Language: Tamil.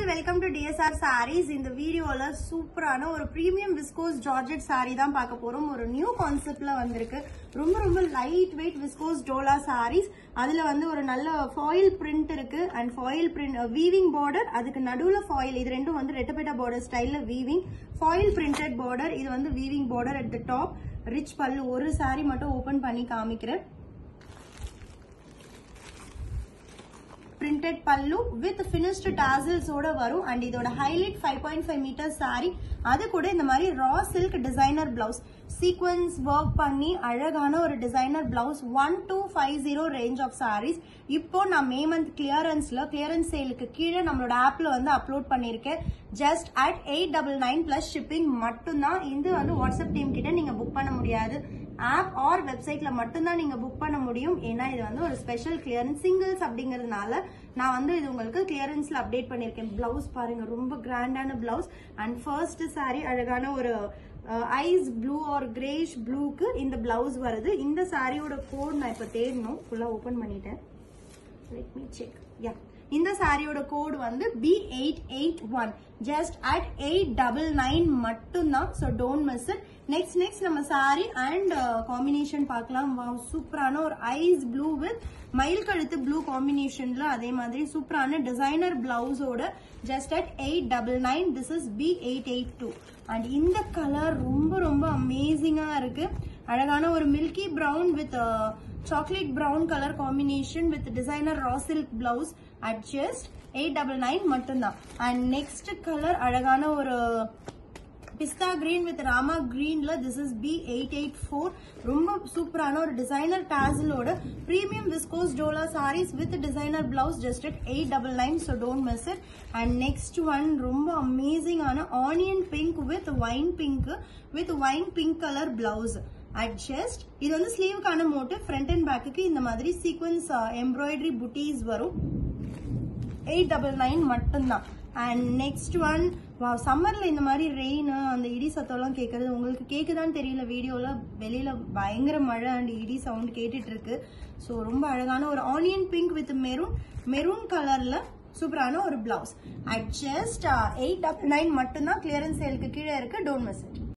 வெல்கம் டு டிஎஸ்ஆர் சாரீஸ் இந்த வீடியோல சூப்பரான ஒரு பிரீமியம் விஸ்கோஸ் ஜார்ஜெட் saree தான் பார்க்க போறோம் ஒரு நியூ கான்செப்ட்ல வந்திருக்கு ரொம்ப ரொம்ப light weight viscose dola sarees அதுல வந்து ஒரு நல்ல ஃபாயில் பிரிண்ட் இருக்கு and foil print weaving border அதுக்கு நடுவுல ஃபாயில் இது ரெண்டும் வந்து ரெட்டபெட்டா பார்டர் ஸ்டைல்ல வீவிங் ஃபாயில் பிரிண்டட் பார்டர் இது வந்து weaving border at the top rich pallu ஒரு saree மட்டும் ஓபன் பண்ணி காமிக்கிறேன் பிரிண்டட் பல்லு வித் ஃபினிஷ்டு டாசல்ஸோட வரும் அண்ட் இதோட highlight five point five metre sari அது கூட இந்த மாதிரி raw silk designer blouse sequins work பண்ணி அழகான ஒரு designer blouse one two five zero range of saris இப்போ நான் மே மந்த் கிளியரன்ஸ்ல கிளியரன்ஸ் சேலுக்கு கீழே நம்மளோட ஆப்ல வந்து அப்லோட் பண்ணியிருக்கேன் just at eight double nine plus shipping மட்டும்தான் இது வந்து வாட்ஸ்அப் டீம் கிட்ட நீங்க புக் பண்ண முடியாது ஆப் ஆர் வெப்சைட்ல மட்டும்தான் நீங்க புக் பண்ண முடியும் ஏன்னா இது வந்து ஒரு ஸ்பெஷல் கிளியரன்ஸ் சிங்கிள்ஸ் அப்படிங்கறதுனால நான் வந்து இது உங்களுக்கு கிளியரன்ஸ்ல அப்டேட் பண்ணிருக்கேன் பிளவுஸ் பாருங்க ரொம்ப கிராண்டான பிளவுஸ் அண்ட் ஃபர்ஸ்ட் saree அழகான ஒரு ஐஸ் ப்ளூ ஆர் கிரேஷ் ப்ளூக்கு இந்த பிளவுஸ் வருது இந்த சாரியோட கோட் நான் இப்ப தேடணும் ஃபுல்லா ஓபன் பண்ணிட்டேன் லெட் மீ செக் யா இந்த சாரியோட கோடு வந்து B eight eight one just at eight double nine மட்டும்தான் so don't miss it next next நம்ம சாரி அண்ட் காம்பினேஷன் பார்க்கலாம் சூப்பரான ஒரு ஐஸ் ப்ளூ வித் மயில் கழுத்து ப்ளூ காம்பினேஷன்ல அதே மாதிரி சூப்பரான டிசைனர் பிளவுஸோட just at eight double nine this is B eight eight two and இந்த கலர் ரொம்ப ரொம்ப அமேசிங்கா இருக்கு அழகான ஒரு milky brown with chocolate brown colour combination with designer raw silk blouse at just eight double nine மட்டும்தான் அண்ட் நெக்ஸ்ட் கலர் அழகான ஒரு பிஸ்தா கிரீன் வித் ராமா கிரீன்ல this is B eight eight four ரொம்ப சூப்பரான ஒரு டிசைனர் டாசலோட premium viscose dola saris with designer blouse just at eight double nine so don't miss it and next one ரொம்ப அமேசிங்கான onion pink with wine pink with wine pink colour blouse adjust இது வந்து ஸ்லீவுக்கான மோட்டு ஃப்ரண்ட் அண்ட் பேக்குக்கு இந்த மாதிரி சீக்வன்ஸ் எம்ப்ராய்டரி புட்டீஸ் வரும் எயிட் டபுள் நைன் மட்டும்தான் அண்ட் நெக்ஸ்ட் ஒன் வா சம்மர்ல இந்த மாதிரி ரெயின் அந்த இடி சத்தம்லாம் கேட்கறது உங்களுக்கு கேக்குதான்னு தெரியல வீடியோல வெளியில பயங்கர மழை அண்ட் இடி சவுண்ட் கேட்டுட்டு இருக்கு ஸோ ரொம்ப அழகான ஒரு onion pink with maroon maroon கலர்ல சூப்பரான ஒரு blouse at just eight double nine மட்டும்தான் கிளியரன்ஸ் சேலுக்கு கீழே இருக்கு டோன்ட் மிஸ் இட்